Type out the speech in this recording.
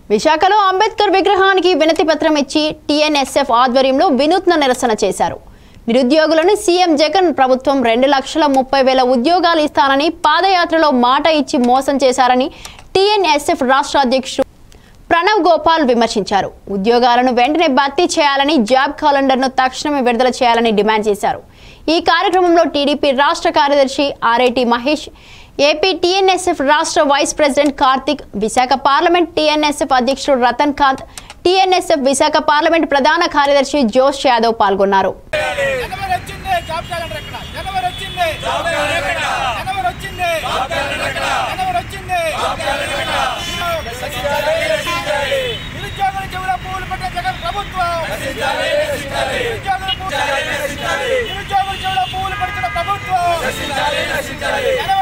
విశాఖలో అంబేద్కర్ విగ్రహానికి వినతి పత్రం ఇచ్చి టీఎన్ఎస్ఎఫ్ ఆధ్వర్యంలో వినూత్న నిరసన చేశారు నిరుద్యోగులను సీఎం జగన్ ప్రభుత్వం రెండు లక్షల ముప్పై వేల ఉద్యోగాలు ఇస్తానని పాదయాత్రలో మాట ఇచ్చి మోసం చేశారని టీఎన్ఎస్ఎఫ్ రాష్ట్ర అధ్యక్షుడు ప్రణవ్ గోపాల్ విమర్శించారు ఉద్యోగాలను వెంటనే భర్తీ చేయాలని జాబ్ క్యాలెండర్ను తక్షణమే విడుదల చేయాలని డిమాండ్ చేశారు ఈ కార్యక్రమంలో టీడీపీ రాష్ట్ర కార్యదర్శి ఆర్ఐటి మహేష్ ఏపీ టీఎన్ఎస్ఎఫ్ రాష్ట్ర vice president Karthik Visakha parliament TNSF అధ్యక్షుడు రతన్ కాంత్ టీఎన్ఎస్ఎఫ్ విశాఖ పార్లమెంట్ ప్రధాన కార్యదర్శి జోష్ యాదవ్ పాల్గొన్నారు జనవరి వచ్చింది జాబ్ క్యాలెండర్ ఎక్కడ జనవరి వచ్చింది జాబ్ క్యాలెండర్ ఎక్కడ జనవరి వచ్చింది జాబ్ క్యాలెండర్ ఎక్కడ జనవరి వచ్చింది జాబ్ క్యాలెండర్ ఎక్కడ నిరుద్యోగుల చెవుల పువ్వులు పెట్టే జగన్ ప్రభుత్వం నిరుద్యోగుల పువ్వులు- నిరుద్యోగుల చెవుల పువ్వులు పెడుతున్న ప్రభుత్వం జనవరి